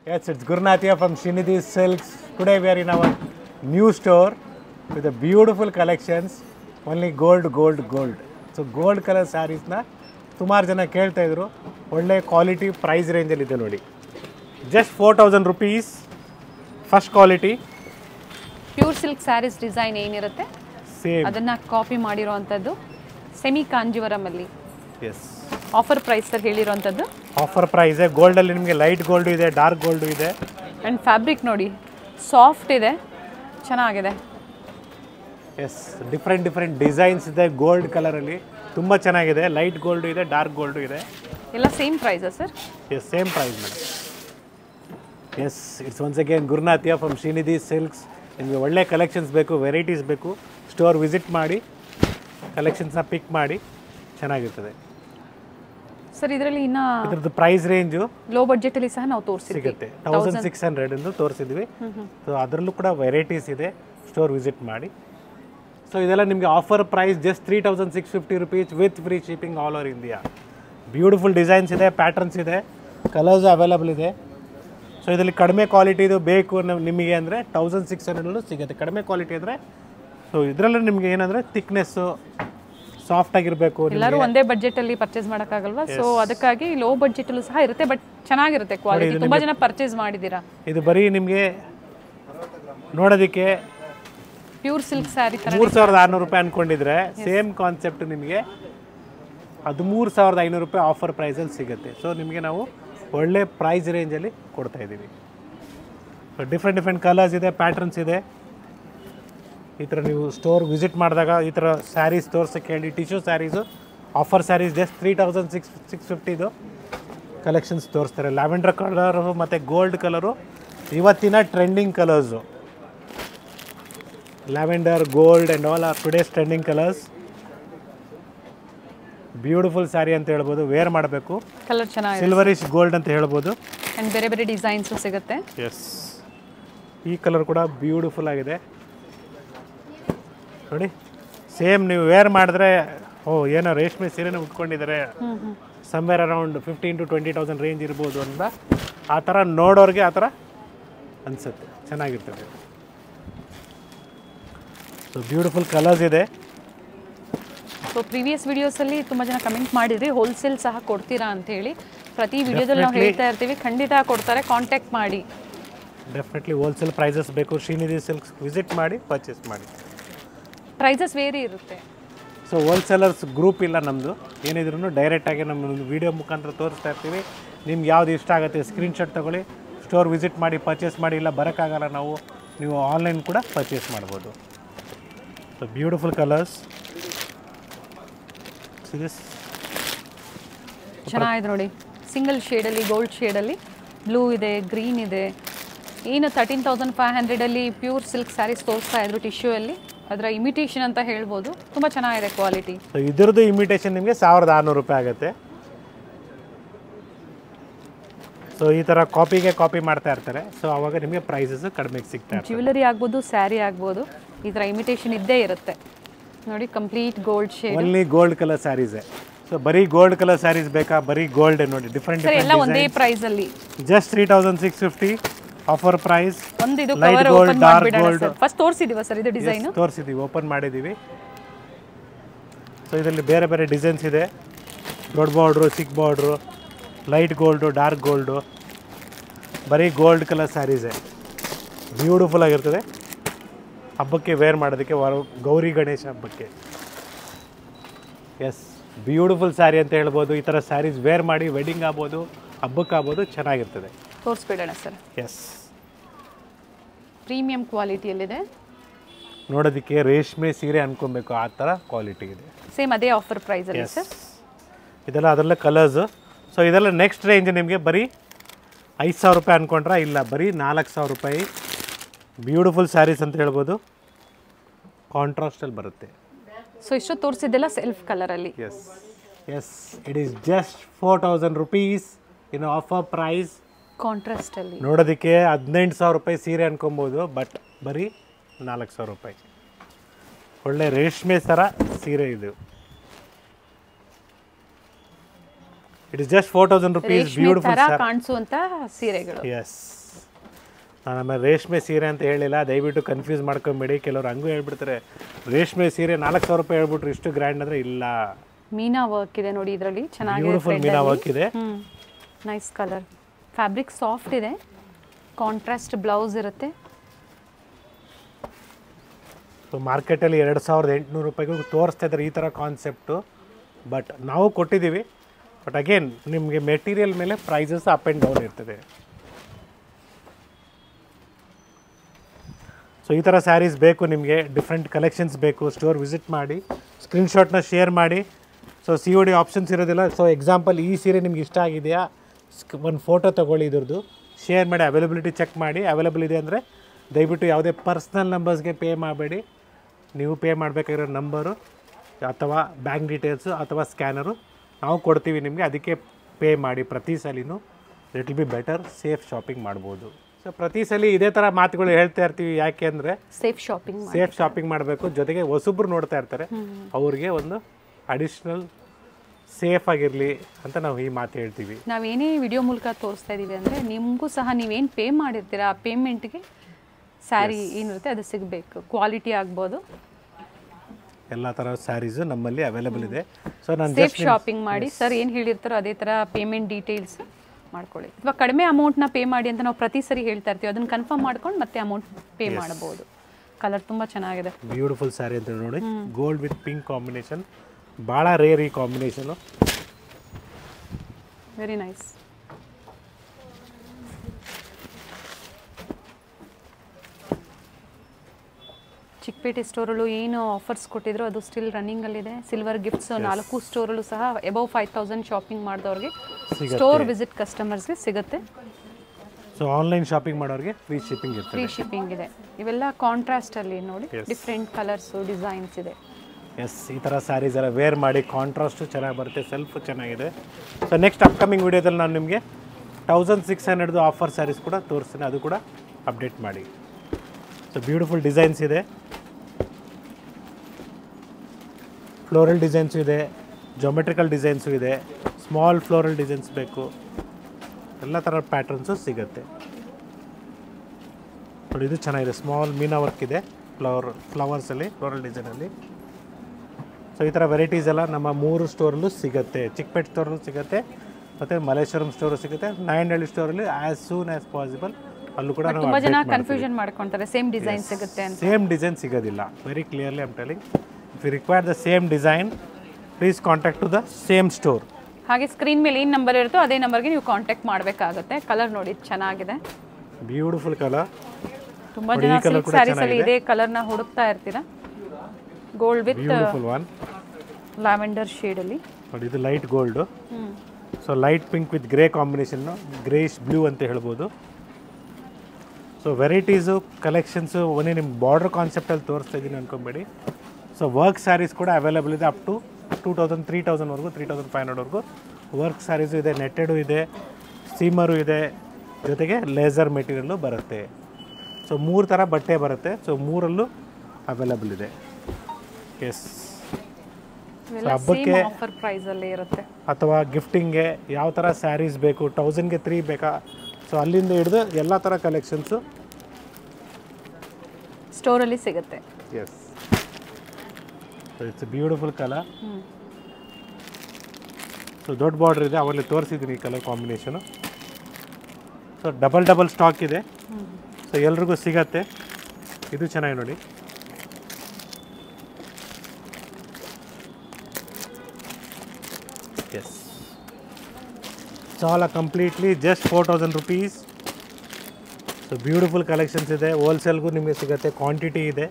Yes, it's Gurnathia from Srinidhi Silks. Today we are in our new store with the beautiful collections. Only gold, gold, gold. So gold colour ಸ್ಯಾರೀಸ್ನ ಸುಮಾರು ಜನ ಕೇಳ್ತಾ ಇದ್ರು ಒಳ್ಳೆ quality price ರೇಂಜಲ್ಲಿ ಇದೆ ನೋಡಿ just four thousand rupees first quality pure silk saris design ಏನಿರುತ್ತೆ ಸೇಮ್ ಅದನ್ನ ಕಾಪಿ ಮಾಡಿರೋ ಅಂಥದ್ದು ಸೆಮಿ ಕಾಂಜಿವರಂ ಅಲ್ಲಿ ಎಸ್ ಆಫರ್ ಪ್ರೈಸ್ ಅಲ್ಲಿ ಹೇಳಿರೋಂಥದ್ದು ಆಫರ್ ಪ್ರೈಸ್ ಗೋಲ್ಡಲ್ಲಿ ನಿಮಗೆ ಲೈಟ್ ಗೋಲ್ಡು ಇದೆ ಡಾರ್ಕ್ ಗೋಲ್ಡು ಇದೆ ಆ್ಯಂಡ್ ಫ್ಯಾಬ್ರಿಕ್ ನೋಡಿ ಸಾಫ್ಟ್ ಇದೆ ಚೆನ್ನಾಗಿದೆ ಎಸ್ ಡಿಫ್ರೆಂಟ್ ಡಿಫ್ರೆಂಟ್ ಡಿಸೈನ್ಸ್ ಇದೆ ಗೋಲ್ಡ್ ಕಲರಲ್ಲಿ ತುಂಬ ಚೆನ್ನಾಗಿದೆ ಲೈಟ್ ಗೋಲ್ಡು ಇದೆ ಡಾರ್ಕ್ ಗೋಲ್ಡು ಇದೆ ಎಲ್ಲ ಸೇಮ್ ಪ್ರೈಸಾ sir yes same price madam yes it's once again ಗುರುನಾಥ್ಯ ಫ್ರಮ್ ಶ್ರೀನಿಧಿ ಸಿಲ್ಕ್ಸ್ ನಿಮಗೆ ಒಳ್ಳೆ ಕಲೆಕ್ಷನ್ಸ್ ಬೇಕು ವೆರೈಟೀಸ್ ಬೇಕು ಸ್ಟೋರ್ ವಿಸಿಟ್ ಮಾಡಿ ಕಲೆಕ್ಷನ್ಸ್ನ ಪಿಕ್ ಮಾಡಿ ಚೆನ್ನಾಗಿರ್ತದೆ ಸರ್ ಇದರಲ್ಲಿ ಇನ್ನ ಇದ್ರದ್ದು ಪ್ರೈಸ್ ರೇಂಜು ಲೋ ಬಡ್ಜೆಟ್ ಅಲ್ಲಿ ಸಹ ನಾವು ತೋರಿಸಿದ್ವಿ ಸಿಗುತ್ತೆ ತೌಸಂಡ್ ಸಿಕ್ಸ್ ಹಂಡ್ರೆಡ್ ಎಂದು ತೋರಿಸಿದ್ವಿ ಸೊ ಅದರಲ್ಲೂ ಕೂಡ ವೆರೈಟೀಸ್ ಇದೆ ಸ್ಟೋರ್ ವಿಸಿಟ್ ಮಾಡಿ ಸೊ ಇದೆಲ್ಲ ನಿಮಗೆ offer price just three thousand six fifty rupees with free shipping all over India beautiful designs ಇದೆ ಪ್ಯಾಟರ್ನ್ಸ್ ಇದೆ ಕಲರ್ಸ್ ಅವೈಲಬಲ್ ಇದೆ ಸೊ ಇದರಲ್ಲಿ ಕಡಿಮೆ ಕ್ವಾಲಿಟಿದು ಬೇಕು ನಮ್- ನಿಮಗೆ ಅಂದರೆ ತೌಸಂಡ್ ಸಿಕ್ಸ್ ಹಂಡ್ರೆಡಲ್ಲೂ ಸಿಗುತ್ತೆ ಕಡಿಮೆ ಕ್ವಾಲಿಟಿ ಅಂದರೆ ಸೊ ಇದರಲ್ಲೂ ನಿಮಗೆ ಏನಂದರೆ ಥಿಕ್ನೆಸ್ಸು ಸಾಫ್ಟ್ ಆಗಿರಬೇಕು ಎಲ್ಲರೂ ಒಂದೇ ಬಡ್ಜೆಟ್ ಅಲ್ಲಿ ಪರ್ಚೇಸ್ ಮಾಡೋಕ್ಕಾಗಲ್ವಾ ಸೊ ಅದಕ್ಕಾಗಿ ಲೋ ಬಡ್ಜೆಟ್ ಅಲ್ಲೂ ಸಹ ಇರುತ್ತೆ ಬಟ್ ಚೆನ್ನಾಗಿರುತ್ತೆ ಕ್ವಾಲಿಟಿ ತುಂಬಾ ಜನ ಪರ್ಚೇಸ್ ಮಾಡಿದ್ದೀರಾ ಇದು ಬರೀ ನಿಮಗೆ ನೋಡೋದಕ್ಕೆ ಪ್ಯೂರ್ ಸಿಲ್ಕ್ ಸ್ಯಾರಿ ತರ ಮೂರು ಸಾವಿರದ ಆರುನೂರು ರೂಪಾಯಿ ಅನ್ಕೊಂಡಿದ್ರೆ ಸೇಮ್ ಕಾನ್ಸೆಪ್ಟ್ ನಿಮಗೆ ಹದಿಮೂರು ಸಾವಿರದ ಐನೂರು ರೂಪಾಯಿ ಆಫರ್ ಪ್ರೈಸಲ್ಲಿ ಸಿಗುತ್ತೆ ಸೊ ನಿಮಗೆ ನಾವು ಒಳ್ಳೆ ಪ್ರೈಸ್ ರೇಂಜಲ್ಲಿ ಕೊಡ್ತಾ ಇದ್ದೀವಿ ಸೊ ಡಿಫ್ರೆಂಟ್ ಡಿಫ್ರೆಂಟ್ ಕಲರ್ಸ್ ಇದೆ ಪ್ಯಾಟರ್ನ್ಸ್ ಇದೆ ಈ ಥರ ನೀವು ಸ್ಟೋರ್ ವಿಸಿಟ್ ಮಾಡಿದಾಗ ಈ ಥರ ಸ್ಯಾರೀಸ್ ತೋರ್ಸೋಕ್ಕೆ ಹೇಳಿ tissue saris offer saris just three thousand six six ಫಿಫ್ಟಿದು ಕಲೆಕ್ಷನ್ಸ್ ತೋರಿಸ್ತಾರೆ ಲ್ಯಾವೆಂಡರ್ ಕಲರು ಮತ್ತು ಗೋಲ್ಡ್ ಕಲರು ಇವತ್ತಿನ trending colours lavender gold and all are today's trending colours beautiful sari ಅಂತ ಹೇಳ್ಬೋದು ವೇರ್ ಮಾಡಬೇಕು ಕಲರ್ ಚೆನ್ನಾಗಿದೆ ಸಿಲ್ವರಿಶ್ ಗೋಲ್ಡ್ ಅಂತ ಹೇಳ್ಬೋದು ಅಂಡ್ ಬೇರೆ ಬೇರೆ ಡಿಸೈನ್ಸು ಸಿಗುತ್ತೆ ಎಸ್ ಈ ಕಲರ್ ಕೂಡ ಬ್ಯೂಟಿಫುಲ್ ಆಗಿದೆ ನೋಡಿ ಸೇಮ್ ನೀವು ವೇರ್ ಮಾಡಿದ್ರೆ ಓ ಏನೋ ರೇಷ್ಮೆ ಸೀರೆನೇ ಉಟ್ಕೊಂಡಿದ್ದಾರೆ somewhere around fifteen to twenty thousand range ಇರ್ಬೋದು ಅಂತ ಆ ಥರ ನೋಡೋರಿಗೆ ಆ ಥರ ಅನಿಸುತ್ತೆ ಚೆನ್ನಾಗಿರ್ತದೆ ಸೊ ಬ್ಯೂಟಿಫುಲ್ ಕಲರ್ಸ್ ಇದೆ ಸೊ ಪ್ರೀವಿಯಸ್ ವಿಡಿಯೋಸಲ್ಲಿ ತುಂಬ ಜನ ಕಮೆಂಟ್ ಮಾಡಿದ್ರಿ ಹೋಲ್ಸೇಲ್ ಸಹ ಕೊಡ್ತೀರಾ ಅಂತ ಹೇಳಿ ಪ್ರತಿ ವಿಡಿಯೋದಲ್ಲಿ ನಾವು ಹೇಳ್ತಾ ಇರ್ತೀವಿ ಖಂಡಿತ ಕೊಡ್ತಾರೆ ಕಾಂಟ್ಯಾಕ್ಟ್ ಮಾಡಿ ಡೆಫಿನೆಟ್ಲಿ ಹೋಲ್ಸೇಲ್ ಪ್ರೈಸಸ್ ಬೇಕು ಶ್ರೀನಿಧಿ ಸಿಲ್ಕ್ಸ್ ವಿಸಿಟ್ ಮಾಡಿ ಪರ್ಚೇಸ್ ಮಾಡಿ ಪ್ರೈಸಸ್ ವೇರಿ ಇರುತ್ತೆ ಸೊ ಹೋಲ್ಸೇಲರ್ಸ್ ಗ್ರೂಪ್ ಇಲ್ಲ ನಮ್ಮದು ಏನಿದ್ರು ಡೈರೆಕ್ಟಾಗಿ ನಮ್ಮ ವಿಡಿಯೋ ಮುಖಾಂತರ ತೋರಿಸ್ತಾ ಇರ್ತೀವಿ ನಿಮ್ಗೆ ಯಾವ್ದು ಇಷ್ಟ ಆಗುತ್ತೆ ಸ್ಕ್ರೀನ್ಶಾಟ್ ತೊಗೊಳ್ಳಿ ಸ್ಟೋರ್ ವಿಸಿಟ್ ಮಾಡಿ ಪರ್ಚೇಸ್ ಮಾಡಿ ಇಲ್ಲ ಬರೋಕ್ಕಾಗಲ್ಲ ನಾವು ನೀವು ಆನ್ಲೈನ್ ಕೂಡ ಪರ್ಚೇಸ್ ಮಾಡ್ಬೋದು ಸೊ ಬ್ಯೂಟಿಫುಲ್ ಕಲರ್ಸ್ ದಿಸ್ ಚೆನ್ನಾಗಿದೆ ನೋಡಿ ಸಿಂಗಲ್ ಶೇಡಲ್ಲಿ ಗೋಲ್ಡ್ ಶೇಡಲ್ಲಿ ಬ್ಲೂ ಇದೆ ಗ್ರೀನ್ ಇದೆ ಏನು ತರ್ಟೀನ್ ತೌಸಂಡ್ ಫೈವ್ ಹಂಡ್ರೆಡಲ್ಲಿ ಪ್ಯೂರ್ ಸಿಲ್ಕ್ ಸ್ಯಾರೀಸ್ ತೋರಿಸ್ತಾ ಇದ್ರು ಟಿಶ್ಯೂ ಅಲ್ಲಿ ಅದರ ಇಮಿಟೇಷನ್ ಅಂತ ಹೇಳ್ಬೋದು ತುಂಬ ಚೆನ್ನಾಗಿದೆ ಕ್ವಾಲಿಟಿ ಸೊ ಇದ್ರದ್ದು ಇಮಿಟೇಷನ್ ನಿಮಗೆ ಸಾವಿರದ ಆರುನೂರು ರೂಪಾಯಿ ಆಗುತ್ತೆ ಸೊ ಈ ಥರ ಕಾಪಿಗೆ ಕಾಪಿ ಮಾಡ್ತಾ ಇರ್ತಾರೆ ಸೊ ಅವಾಗ ನಿಮಗೆ ಪ್ರೈಸಸ್ ಕಡಿಮೆಗೆ ಸಿಗ್ತಾ ಇರ್ತದೆ ಜ್ಯುವೆಲರಿ ಆಗ್ಬೋದು ಸ್ಯಾರಿ ಆಗ್ಬೋದು ಈ ಥರ ಇಮಿಟೇಷನ್ ಇದ್ದೇ ಇರುತ್ತೆ ನೋಡಿ complete gold shade only gold colour ಸ್ಯಾರೀಸೇ ಸೊ ಬರೀ ಗೋಲ್ಡ್ ಕಲರ್ ಸ್ಯಾರೀಸ್ ಬೇಕಾ ಬರೀ ಗೋಲ್ಡ್ ನೋಡಿ ಡಿಫ್ರೆಂಟ್ ಸರ್ ಎಲ್ಲ ಒಂದೇ ಪ್ರೈಸ್ ಅಲ್ಲಿ just three thousand six fifty offer price ಒಂದು ಇದು Light cover gold, open dark ಮಾಡಿಬಿಡೋಣ gold. ಸರ್ ಫಸ್ಟ್ ತೋರಿಸಿದೀವ ಸರ್ ಇದು ಡಿಸೈನ್ ತೋರಿಸಿದ್ದೀವಿ ಓಪನ್ ಮಾಡಿದ್ದೀವಿ ಸೊ ಇದರಲ್ಲಿ ಬೇರೆ ಬೇರೆ ಡಿಸೈನ್ಸ್ ಇದೆ ದೊಡ್ಡ ಬಾರ್ಡ್ರು ಚಿಕ್ಕ border light gold dark gold ಬರೀ ಗೋಲ್ಡ್ ಕಲರ್ ಸ್ಯಾರೀಸೇ ಬ್ಯೂಟಿಫುಲ್ ಆಗಿರ್ತದೆ ಹಬ್ಬಕ್ಕೆ ವೇರ್ ಮಾಡೋದಕ್ಕೆ ವರ ಗೌರಿ ಗಣೇಶ ಹಬ್ಬಕ್ಕೆ ಎಸ್ ಬ್ಯೂಟಿಫುಲ್ ಸ್ಯಾರಿ ಅಂತ ಹೇಳ್ಬೋದು ಈ ಥರ ಸ್ಯಾರೀಸ್ ವೇರ್ ಮಾಡಿ ವೆಡ್ಡಿಂಗ್ ಆಗ್ಬೋದು ಹಬ್ಬಕ್ಕೆ ಆಗ್ಬೋದು ಚೆನ್ನಾಗಿರ್ತದೆ ತೋರಿಸ್ಬಿಡೋಣ ಸರ್ ಎಸ್ ಪ್ರೀಮಿಯಂ ಕ್ವಾಲಿಟಿಯಲ್ಲಿದೆ ನೋಡೋದಕ್ಕೆ ರೇಷ್ಮೆ ಸೀರೆ ಅನ್ಕೊಬೇಕು ಆ ಥರ ಕ್ವಾಲಿಟಿ ಇದೆ ಸೇಮ್ ಅದೇ ಆಫರ್ ಪ್ರೈಸ್ ಅಲ್ಲಿ ಎಸ್ ಸರ್ ಇದೆಲ್ಲ ಅದೆಲ್ಲ ಕಲರ್ಸು ಸೊ ಇದೆಲ್ಲ ನೆಕ್ಸ್ಟ್ ರೇಂಜ್ ನಿಮಗೆ ಬರೀ ಐದು ಸಾವಿರ ರೂಪಾಯಿ ಅಂದ್ಕೊಂಡ್ರೆ ಇಲ್ಲ ಬರೀ ನಾಲ್ಕು ಸಾವಿರ ರೂಪಾಯಿ ಬ್ಯೂಟಿಫುಲ್ ಸ್ಯಾರೀಸ್ ಅಂತ ಹೇಳ್ಬೋದು ಕಾಂಟ್ರಾಸ್ಟಲ್ಲಿ ಬರುತ್ತೆ ಸೊ ಇಷ್ಟು ತೋರಿಸಿದ್ದೆಲ್ಲ ಸೆಲ್ಫ್ ಕಲರಲ್ಲಿ yes yes it is just four thousand rupees in offer price ಕಾಂಟ್ರಾಸ್ಟಲ್ಲಿ ನೋಡೋದಕ್ಕೆ ಹದಿನೆಂಟು ಸಾವಿರ ರೂಪಾಯಿ ಸೀರೆ ಅನ್ಕೊಬೋದು ಬಟ್ ಬರೀ ನಾಲ್ಕು ಸಾವಿರ ರೂಪಾಯಿ ಒಳ್ಳೆ ರೇಷ್ಮೆ ಥರ ಸೀರೆ ಇದು it is just four thousand rupees ರೇಷ್ಮೆ ಬ್ಯೂಟಿಫುಲ್ ತರ ಕಾಣಿಸುವಂತ ಸೀರೆಗಳು ಎಸ್ ನಾನು ಆಮೇಲೆ ರೇಷ್ಮೆ ಸೀರೆ ಅಂತ ಹೇಳಿಲ್ಲ ದಯವಿಟ್ಟು ಕನ್ಫ್ಯೂಸ್ ಮಾಡ್ಕೊಂಬೇಡಿ ಕೆಲವ್ರು ಹಂಗೂ ಹೇಳ್ಬಿಡ್ತಾರೆ ರೇಷ್ಮೆ ಸೀರೆ ನಾಲ್ಕು ಸಾವಿರ ರೂಪಾಯಿ ಹೇಳ್ಬಿಟ್ರು ಇಷ್ಟು ಗ್ರ್ಯಾಂಡ್ ಅಂದರೆ ಇಲ್ಲ ಮೀನಾ ವರ್ಕ್ ಇದೆ ನೋಡಿ ಇದರಲ್ಲಿ ಚೆನ್ನಾಗಿ ಬ್ಯೂಟಿಫುಲ್ ಮೀನಾ ವರ್ಕ್ ಇದೆ hmm nice colour fabric soft ಇದೆ ಕಾಂಟ್ರಾಸ್ಟ್ ಬ್ಲೌಸ್ ಇರುತ್ತೆ ಸೊ ಮಾರ್ಕೆಟಲ್ಲಿ ಎರಡು ಸಾವಿರದ ಎಂಟುನೂರು ರೂಪಾಯಿಗೂ ತೋರಿಸ್ತಾ ಇದ್ದಾರೆ ಈ ಥರ ಕಾನ್ಸೆಪ್ಟು ಬಟ್ ನಾವು ಕೊಟ್ಟಿದ್ದೀವಿ ಬಟ್ ಅಗೇನ್ ನಿಮಗೆ ಮೆಟೀರಿಯಲ್ ಮೇಲೆ ಪ್ರೈಸಸ್ ಅಪ್ ಆ್ಯಂಡ್ ಡೌನ್ ಇರ್ತದೆ ಸೊ ಈ ಥರ ಸ್ಯಾರೀಸ್ ಬೇಕು ನಿಮಗೆ ಡಿಫ್ರೆಂಟ್ ಕಲೆಕ್ಷನ್ಸ್ ಬೇಕು ಸ್ಟೋರ್ ವಿಸಿಟ್ ಮಾಡಿ ಸ್ಕ್ರೀನ್ಶಾಟ್ನ ಶೇರ್ ಮಾಡಿ so C O D options ಇರೋದಿಲ್ಲ ಸೊ ಎಕ್ಸಾಂಪಲ್ ಈ ಸೀರೆ ನಿಮ್ಗೆ ಇಷ್ಟ ಆಗಿದೆಯಾ ಒಂದು ಫೋಟೋ ತೊಗೊಳ್ಳಿ ಇದ್ರದ್ದು ಶೇರ್ ಮಾಡಿ ಅವೈಲಬಿಲಿಟಿ ಚೆಕ್ ಮಾಡಿ ಅವೈಲಬಲ್ ಇದೆ ಅಂದರೆ ದಯವಿಟ್ಟು ಯಾವುದೇ ಪರ್ಸ್ನಲ್ ನಂಬರ್ಸ್ಗೆ ಪೇ ಮಾಡಬೇಡಿ ನೀವು ಪೇ ಮಾಡಬೇಕಾಗಿರೋ ನಂಬರು ಅಥವಾ ಬ್ಯಾಂಕ್ ಡೀಟೇಲ್ಸು ಅಥವಾ ಸ್ಕ್ಯಾನರು ನಾವು ಕೊಡ್ತೀವಿ ನಿಮಗೆ ಅದಕ್ಕೆ ಪೇ ಮಾಡಿ ಪ್ರತಿ ಸಲಿನೂ it will be better safe shopping ಮಾಡ್ಬೋದು ಸೊ ಪ್ರತಿ ಸಲ ಇದೇ ಥರ ಮಾತುಗಳು ಹೇಳ್ತಾ ಇರ್ತೀವಿ ಯಾಕೆ ಅಂದರೆ ಸೇಫ್ ಶಾಪಿಂಗ್ ಮಾಡಿ ಸೇಫ್ ಶಾಪಿಂಗ್ ಮಾಡಬೇಕು ಜೊತೆಗೆ ಹೊಸಬ್ರು ನೋಡ್ತಾ ಇರ್ತಾರೆ ಅವ್ರಿಗೆ ಒಂದು ಅಡಿಷ್ನಲ್ ಸೇಫ್ ಆಗಿರಲಿ ಅಂತ ನಾವು ಈ ಮಾತು ಹೇಳ್ತೀವಿ ನಾವೇನೇ ವಿಡಿಯೋ ಮೂಲಕ ತೋರಿಸ್ತಾ ಇದ್ದೀವಿ ಅಂದರೆ ನಿಮಗೂ ಸಹ ನೀವೇನು ಪೇ ಮಾಡಿರ್ತೀರಾ ಆ ಪೇಮೆಂಟ್ಗೆ ಸ್ಯಾರಿ ಏನಿರುತ್ತೆ ಅದು ಸಿಗಬೇಕು ಕ್ವಾಲಿಟಿ ಆಗ್ಬೋದು ಎಲ್ಲ ಥರ ಸ್ಯಾರೀಸು ನಮ್ಮಲ್ಲಿ ಅವೈಲೇಬಲ್ ಇದೆ ಸೊ ನಾನು ಸೇಫ್ ಶಾಪಿಂಗ್ ಮಾಡಿ ಸರ್ ಏನು ಹೇಳಿರ್ತಾರೋ ಅದೇ ಥರ ಪೇಮೆಂಟ್ ಡೀಟೇಲ್ಸ್ ಮಾಡ್ಕೊಳ್ಳಿ ಇವಾಗ ಕಡಿಮೆ ಅಮೌಂಟ್ನ ಪೇ ಮಾಡಿ ಅಂತ ನಾವು ಪ್ರತಿ ಸರಿ ಹೇಳ್ತಾ ಇರ್ತೀವಿ ಅದನ್ನು ಕನ್ಫರ್ಮ್ ಮಾಡ್ಕೊಂಡು ಮತ್ತೆ ಅಮೌಂಟ್ ಪೇ ಮಾಡಬಹುದು ಕಲರ್ ತುಂಬ ಚೆನ್ನಾಗಿದೆ ಬ್ಯೂಟಿಫುಲ್ ಸ್ಯಾರಿ ಅಂತ ನೋಡಿ ಗೋಲ್ಡ್ ವಿತ್ ಪಿಂಕ್ ಕಾಂಬಿನೇಷನ್ ಭಾಳ ರೇರ್ ಈ ಕಾಂಬಿನೇಷನು ವೆರಿ ನೈಸ್ ಚಿಕ್ಕಪೇಟೆ ಸ್ಟೋರಲ್ಲೂ ಏನು ಆಫರ್ಸ್ ಕೊಟ್ಟಿದ್ರು ಅದು ಸ್ಟಿಲ್ ರನ್ನಿಂಗಲ್ಲಿದೆ ಸಿಲ್ವರ್ ಗಿಫ್ಟ್ಸ್ ನಾಲ್ಕು ಸ್ಟೋರಲ್ಲೂ ಸಹ ಎಬವ್ ಫೈವ್ ತೌಸಂಡ್ ಶಾಪಿಂಗ್ ಮಾಡಿದವ್ರಿಗೆ ಸ್ಟೋರ್ ವಿಸಿಟ್ ಕಸ್ಟಮರ್ಸ್ಗೆ ಸಿಗುತ್ತೆ ಸೊ ಆನ್ಲೈನ್ ಶಾಪಿಂಗ್ ಮಾಡೋರಿಗೆ ಫ್ರೀ ಶಿಪ್ಪಿಂಗ್ ಇರ್ತದೆ ಫ್ರೀ ಶಿಪ್ಪಿಂಗ್ ಇದೆ ಇವೆಲ್ಲ ಕಾಂಟ್ರಾಸ್ಟ್ ಅಲ್ಲಿ ನೋಡಿ ಡಿಫ್ರೆಂಟ್ ಕಲರ್ಸ್ ಡಿಸೈನ್ಸ್ ಇದೆ ಎಸ್ ಈ ಥರ ಸ್ಯಾರೀಸ್ ಎಲ್ಲ ವೇರ್ ಮಾಡಿ ಕಾಂಟ್ರಾಸ್ಟು ಚೆನ್ನಾಗಿ ಬರುತ್ತೆ ಸೆಲ್ಫ್ ಚೆನ್ನಾಗಿದೆ ಸೊ ನೆಕ್ಸ್ಟ್ ಅಪ್ಕಮಿಂಗ್ ವಿಡಿಯೋದಲ್ಲಿ ನಾನು ನಿಮಗೆ ತೌಸಂಡ್ ಸಿಕ್ಸ್ ಹಂಡ್ರೆಡ್ದು ಆಫರ್ ಸ್ಯಾರೀಸ್ ಕೂಡ ತೋರಿಸ್ತೀನಿ ಅದು ಕೂಡ ಅಪ್ಡೇಟ್ ಮಾಡಿ ಸೊ ಬ್ಯೂಟಿಫುಲ್ ಡಿಸೈನ್ಸ್ ಇದೆ ಫ್ಲೋರಲ್ ಡಿಸೈನ್ಸು ಇದೆ ಜೊಮೆಟ್ರಿಕಲ್ ಡಿಸೈನ್ಸು ಇದೆ ಸ್ಮಾಲ್ ಫ್ಲೋರಲ್ ಡಿಸೈನ್ಸ್ ಬೇಕು ಎಲ್ಲ ಥರ ಪ್ಯಾಟರ್ನ್ಸು ಸಿಗುತ್ತೆ ನೋಡಿ ಇದು ಚೆನ್ನಾಗಿದೆ ಸ್ಮಾಲ್ ಮೀನಾ ವರ್ಕ್ ಇದೆ ಫ್ಲವರ್ ಫ್ಲವರ್ಸಲ್ಲಿ ಫ್ಲೋರಲ್ ಡಿಸೈನಲ್ಲಿ ಸೊ ಈ ಥರ ವೆರೈಟೀಸ್ ಎಲ್ಲ ನಮ್ಮ ಮೂರು ಸ್ಟೋರಲ್ಲೂ ಸಿಗುತ್ತೆ ಚಿಕ್ಕಪೇಟ್ ಸ್ಟೋರಲ್ಲೂ ಸಿಗುತ್ತೆ ಮತ್ತು ಮಲ್ಲೇಶ್ವರಂ ಸ್ಟೋರು ಸಿಗುತ್ತೆ ನಾಯಂಡಹಳ್ಳಿ ಸ್ಟೋರಲ್ಲಿ ಆ್ಯಸ್ ಸೂನ್ ಆ್ಯಸ್ ಪಾಸಿಬಲ್ ಅಲ್ಲೂ ಕೂಡ ನಾವು ತುಂಬಾ ಜನ ಕನ್ಫ್ಯೂಷನ್ ಮಾಡ್ಕೊಂತಾರೆ ಸೇಮ್ ಡಿಸೈನ್ ಸಿಗುತ್ತೆ ಅಂತ ಸೇಮ್ ಡಿಸೈನ್ ಸಿಗೋದಿಲ್ಲ very clearly I'm telling if you require the same design please contact to the same store ಹಾಗೆ ಸ್ಕ್ರೀನ್ ಮೇಲೆ ಏನು ನಂಬರ್ ಇರುತ್ತೋ ಅದೇ ನಂಬರ್ಗೆ ನೀವು ಕಾಂಟ್ಯಾಕ್ಟ್ ಮಾಡಬೇಕಾಗುತ್ತೆ ಕಲರ್ ನೋಡಿ ಚೆನ್ನಾಗಿದೆ ಬ್ಯೂಟಿಫುಲ್ ಕಲರ್ ತುಂಬಾ ನೋಡಿ, ಜನ ಈ colour ಸಿಲ್ಕ್ ಕೂಡ ಸ್ಯಾರೀಸ್ ಅಲ್ಲಿ ಇದೇ ಕಲರ್ನ ಹುಡುಕ್ತಾ ಇರ್ತೀರಾ gold with beautiful one lavender ಶೇಡಲ್ಲಿ ನೋಡಿ ಇದು ಲೈಟ್ ಗೋಲ್ಡು ಹ್ಞೂ so light pink with grey ಕಾಂಬಿನೇಷನ್ನು ಗ್ರೇಷ್ ಬ್ಲೂ ಅಂತ ಹೇಳ್ಬೋದು ಸೊ ವೆರೈಟೀಸು ಕಲೆಕ್ಷನ್ಸು ಒಂದೇ ನಿಮ್ಮ ಬಾರ್ಡರ್ ಕಾನ್ಸೆಪ್ಟಲ್ಲಿ ತೋರಿಸ್ತಾ ಇದ್ದೀನಿ ಅನ್ಕೊಂಬೇಡಿ ಸೊ ವರ್ಕ್ ಸ್ಯಾರೀಸ್ ಕೂಡ ಅವೈಲೇಬಲ್ ಇದೆ up to two thousand three ತೌಸಂಡ್ವರೆಗೂ ತ್ರೀ ತೌಸಂಡ್ ಫೈವ್ ಹಂಡ್ರೆಡ್ವರೆಗೂ ವರ್ಕ್ ಸ್ಯಾರೀಸು ಇದೆ ನೆಟ್ಟೆಡು ಇದೆ ಸೀಮರು ಇದೆ ಜೊತೆಗೆ ಲೇಸರ್ ಮೆಟೀರಿಯಲ್ಲು ಬರುತ್ತೆ ಸೊ ಮೂರು ಥರ ಬಟ್ಟೆ ಬರುತ್ತೆ ಸೊ ಮೂರಲ್ಲೂ ಅವೈಲೇಬಲ್ ಇದೆ ಎಸ್ ಇವೆಲ್ಲ ಹಬ್ಬಕ್ಕೆ- ಸೇಮ್ ಆಫರ್ ಪ್ರೈಸ್ ಅಲ್ಲೇ ಇರುತ್ತೆ ಅಥವಾ ಗಿಫ್ಟಿಂಗ್ಗೆ ಯಾವ ಥರ ಸ್ಯಾರೀಸ್ ಬೇಕು ತೌಸಂಡ್ಗೆ ತ್ರೀ ಬೇಕಾ ಸೊ ಅಲ್ಲಿಂದ ಹಿಡಿದು ಎಲ್ಲ ಥರ ಕಲೆಕ್ಷನ್ಸು ಸ್ಟೋರಲ್ಲಿ ಸಿಗುತ್ತೆ yes so it's beautiful colour ಹ್ಞೂ ಸೊ ದೊಡ್ಡ ಬಾರ್ಡ್ರ್ ಇದೆ ಅವಲ್ಲಿ ತೋರಿಸಿದ್ದೀನಿ ಈ colour combination so double double stock ಇದೆ ಸೊ ಎಲ್ರಿಗೂ ಸಿಗತ್ತೆ ಇದು ಚೆನ್ನಾಗಿ ನೋಡಿ ಎಸ್ ಚಾಲ completely just four thousand rupees so beautiful collections ಇದೆ ಹೋಲ್ಸೇಲ್ಗೂ ನಿಮಗೆ ಸಿಗುತ್ತೆ ಕ್ವಾಂಟಿಟಿ ಇದೆ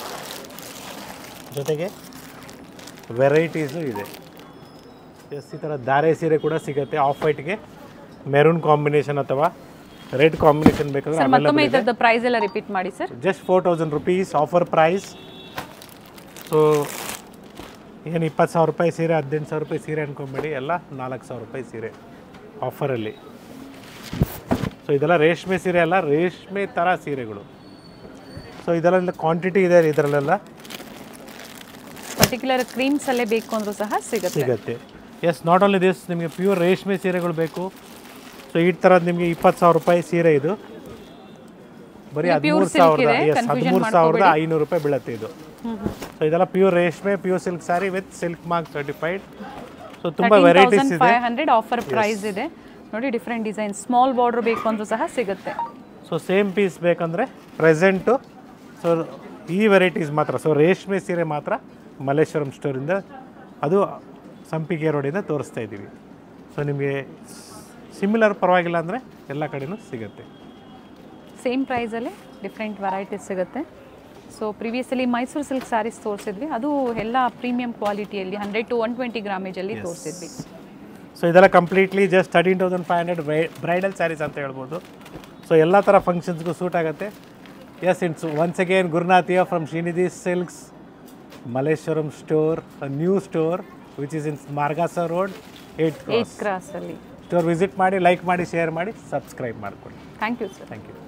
ಜೊತೆಗೆ ವೆರೈಟೀಸು ಇದೆ ಎಸ್ ಈ ಥರ ದಾರೆ ಸೀರೆ ಕೂಡ ಸಿಗುತ್ತೆ ಆಫ್ ವೈಟ್ಗೆ ಮೆರೂನ್ ಕಾಂಬಿನೇಷನ್ ಅಥವಾ ರೆಡ್ ಕಾಂಬಿನೇಷನ್ ಬೇಕಾದ್ರೆ ಸರ್ ಮತ್ತೊಮ್ಮೆ ಇದರದ ಪ್ರೈಸ್ ಎಲ್ಲ ರಿಪೀಟ್ ಮಾಡಿ sir just four thousand rupees offer price so ಏನು ಇಪ್ಪತ್ತು ಸಾವಿರ ರೂಪಾಯಿ ಸೀರೆ ಹದಿನೆಂಟು ಸಾವಿರ ರೂಪಾಯಿ ಸೀರೆ ಅನ್ಕೊಂಬೇಡಿ ಎಲ್ಲ ನಾಲ್ಕು ಸಾವಿರ ರೂಪಾಯಿ ಸೀರೆ ಆಫರಲ್ಲಿ ಸೊ ಇದೆಲ್ಲ ರೇಷ್ಮೆ ಸೀರೆ ಅಲ್ಲ ರೇಷ್ಮೆ ಥರ ಸೀರೆಗಳು ಸೊ ಇದೆಲ್ಲ ಕ್ವಾಂಟಿಟಿ ಇದೆ ಇದರಲ್ಲೆಲ್ಲ ಪರ್ಟಿಕ್ಯುಲರ್ ಕ್ರೀಮ್ಸ್ ಅಲ್ಲೇ ಬೇಕು ಅಂದ್ರೂ ಸಹ ಸಿಗುತ್ತೆ ಸಿಗತ್ತೆ ಎಸ್ ನಾಟ್ ಓನ್ಲಿ ದಿಸ್ ನಿಮಗೆ ಪ್ಯೂರ್ ರೇಷ್ಮೆ ಸೀರೆಗಳು ಬೇಕು ಸೊ ಈ ಥರದ್ದು ನಿಮಗೆ ಇಪ್ಪತ್ತು ಸಾವಿರ ರೂಪಾಯಿ ಸೀರೆ ಇದು ಬರೀ ಇದು pure ಹದಿಮೂರು silk ಸಾವಿರದ ಇದೆ, ಎಸ್ confusion ಹದಿಮೂರು ಸಾವಿರದ ಮಾಡ್ಕೋಬೇಡಿ. ಐನೂರು ರೂಪಾಯಿ ಬೀಳುತ್ತೆ ಇದು ಸೊ ಇದೆಲ್ಲ ಪ್ಯೂರ್ ರೇಷ್ಮೆ pure silk saree with silk mark certified so ತುಂಬ ವೆರೈಟೀಸ್ ಇದೆ ಫೈವ್ ಹಂಡ್ರೆಡ್ ಆಫರ್ ಪ್ರೈಸ್ ಇದೆ ನೋಡಿ ಡಿಫ್ರೆಂಟ್ ಡಿಸೈನ್ ಸ್ಮಾಲ್ ಬಾರ್ಡರ್ ಬೇಕು ಅಂದ್ರೂ ಸಹ ಸಿಗುತ್ತೆ ಸೊ ಸೇಮ್ ಪೀಸ್ ಬೇಕಂದರೆ ಪ್ರೆಸೆಂಟು ಸೊ ಈ ವೆರೈಟೀಸ್ ಮಾತ್ರ ಸೊ ರೇಷ್ಮೆ ಸೀರೆ ಮಾತ್ರ ಮಲ್ಲೇಶ್ವರಂ ಸ್ಟೋರಿಂದ ಅದು ಸಂಪಿಗೆ ರೋಡಿಂದ ತೋರಿಸ್ತಾ ಇದ್ದೀವಿ ಸೊ ನಿಮಗೆ ಸಿಮಿಲರ್ ಪರವಾಗಿಲ್ಲ ಅಂದರೆ ಎಲ್ಲ ಕಡೆನೂ ಸಿಗುತ್ತೆ ಸೇಮ್ ಪ್ರೈಸಲ್ಲಿ ಡಿಫ್ರೆಂಟ್ ವೆರೈಟೀಸ್ ಸಿಗುತ್ತೆ so previously Mysore silk sarees ತೋರಿಸಿದ್ವಿ ಅದು ಎಲ್ಲ ಪ್ರೀಮಿಯಂ ಕ್ವಾಲಿಟಿಯಲ್ಲಿ ಹಂಡ್ರೆಡ್ ಟು ಒನ್ ಟ್ವೆಂಟಿ ಗ್ರಾಮೇಜಲ್ಲಿ ತೋರಿಸಿದ್ವಿ ಸೊ ಇದೆಲ್ಲ completely just thirteen thousand five hundred bridal sarees ಅಂತ ಹೇಳ್ಬೋದು ಸೊ ಎಲ್ಲ ಥರ ಫಂಕ್ಷನ್ಸ್ಗೂ ಸೂಟ್ ಆಗುತ್ತೆ ಎಸ್ ಇಟ್ಸ್ ಒನ್ಸ್ ಅಗೇನ್ ಗುರುನಾಥಿಯ from Srinidhi silks Malleshwaram store new store which is in Margosa road eight eight ಕ್ರಾಸಲ್ಲಿ ಸ್ಟೋರ್ ವಿಸಿಟ್ ಮಾಡಿ ಲೈಕ್ ಮಾಡಿ ಶೇರ್ ಮಾಡಿ ಸಬ್ಸ್ಕ್ರೈಬ್ ಮಾಡ್ಕೊಳ್ಳಿ thank you sir thank you